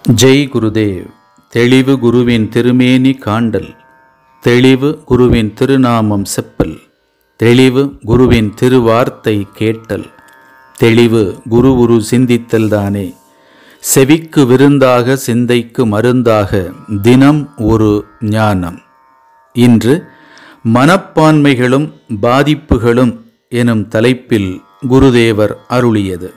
ஜெய் குருதேவ் தெளிவு குருவின் திருமேனி காண்டல் தெளிவு குருவின் திருநாமம் செப்பல் தெளிவு குருவின் திருவார்த்தை கேட்டல் தெளிவு குரு குரு சிந்தித்தல் தானே செவிக்கு விருந்தாக சிந்தைக்கு மருந்தாக தினம் ஒரு ஞானம் இன்று மனப்பான்மைகளும் பாதிப்புகளும் எனும் தலைப்பில் குருதேவர் அருளியது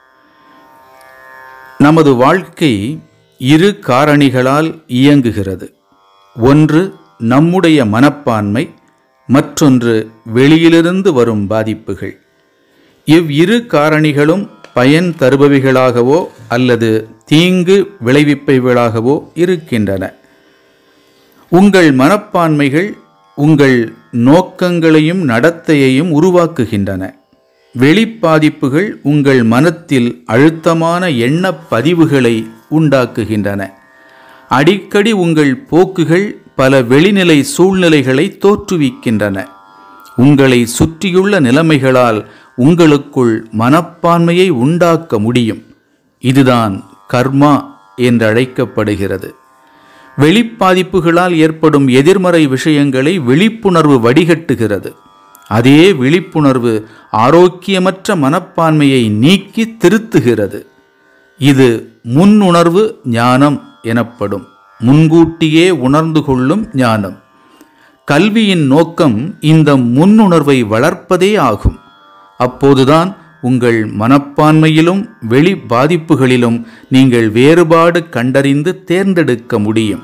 நமது வாழ்க்கை இரு காரணிகளால் இயங்குகிறது ஒன்று நம்முடைய மனப்பான்மை மற்றொன்று வெளியிலிருந்து வரும் பாதிப்புகள் இவ்விரு காரணிகளும் பயன் தருபவைகளாகவோ அல்லது தீங்கு விளைவிப்பவைகளாகவோ இருக்கின்றன உங்கள் மனப்பான்மைகள் உங்கள் நோக்கங்களையும் நடத்தையையும் உருவாக்குகின்றன வெளிப்பாதிப்புகள் உங்கள் மனத்தில் அழுத்தமான எண்ணப் பதிவுகளை உண்டாக்குகின்றன அடிக்கடி உங்கள் போக்குகள் பல வெளிநிலை சூழ்நிலைகளை தோற்றுவிக்கின்றன உங்களை சுற்றியுள்ள நிலைமைகளால் உங்களுக்குள் மனப்பான்மையை உண்டாக்க முடியும் இதுதான் கர்மா என்றழைக்கப்படுகிறது வெளிப்பாதிப்புகளால் ஏற்படும் எதிர்மறை விஷயங்களை விழிப்புணர்வு வடிகட்டுகிறது அதே விழிப்புணர்வு ஆரோக்கியமற்ற மனப்பான்மையை நீக்கி திருத்துகிறது இது முன்னுணர்வு ஞானம் எனப்படும் முன்கூட்டியே உணர்ந்து கொள்ளும் ஞானம் கல்வியின் நோக்கம் இந்த முன்னுணர்வை வளர்ப்பதே ஆகும் அப்போதுதான் உங்கள் மனப்பான்மையிலும் வெளி பாதிப்புகளிலும் நீங்கள் வேறுபாடு கண்டறிந்து தேர்ந்தெடுக்க முடியும்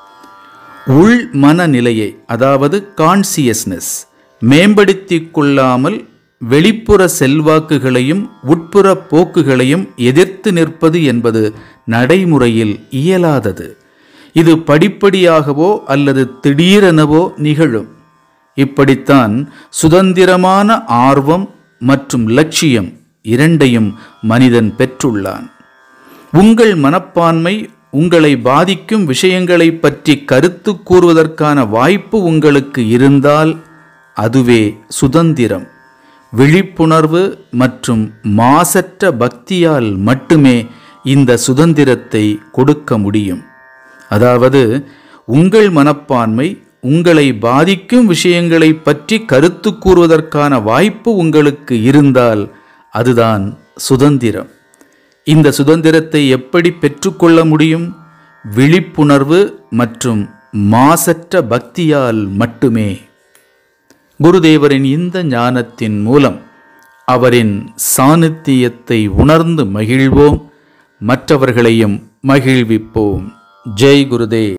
உள் மனநிலையை அதாவது கான்சியஸ்னஸ் மேம்படுத்திக் கொள்ளாமல் வெளிப்புற செல்வாக்குகளையும் உட்புற போக்குகளையும் எதிர்த்து நிற்பது என்பது நடைமுறையில் இயலாதது இது படிப்படியாகவோ அல்லது திடீரெனவோ நிகழும் இப்படித்தான் சுதந்திரமான ஆர்வம் மற்றும் லட்சியம் இரண்டையும் மனிதன் பெற்றுள்ளான் உங்கள் மனப்பான்மை உங்களை பாதிக்கும் விஷயங்களை பற்றி கருத்து கூறுவதற்கான வாய்ப்பு உங்களுக்கு இருந்தால் அதுவே சுதந்திரம் விழிப்புணர்வு மற்றும் மாசற்ற பக்தியால் மட்டுமே இந்த சுதந்திரத்தை கொடுக்க முடியும் அதாவது உங்கள் மனப்பான்மை உங்களை பாதிக்கும் விஷயங்களை பற்றி கருத்து கூறுவதற்கான வாய்ப்பு உங்களுக்கு இருந்தால் அதுதான் சுதந்திரம் இந்த சுதந்திரத்தை எப்படி பெற்றுக்கொள்ள முடியும் விழிப்புணர்வு மற்றும் மாசற்ற பக்தியால் மட்டுமே குருதேவரின் இந்த ஞானத்தின் மூலம் அவரின் சாநித்தியத்தை உணர்ந்து மகிழ்வோம் மற்றவர்களையும் மகிழ்விப்போம் ஜெய் குருதேவ்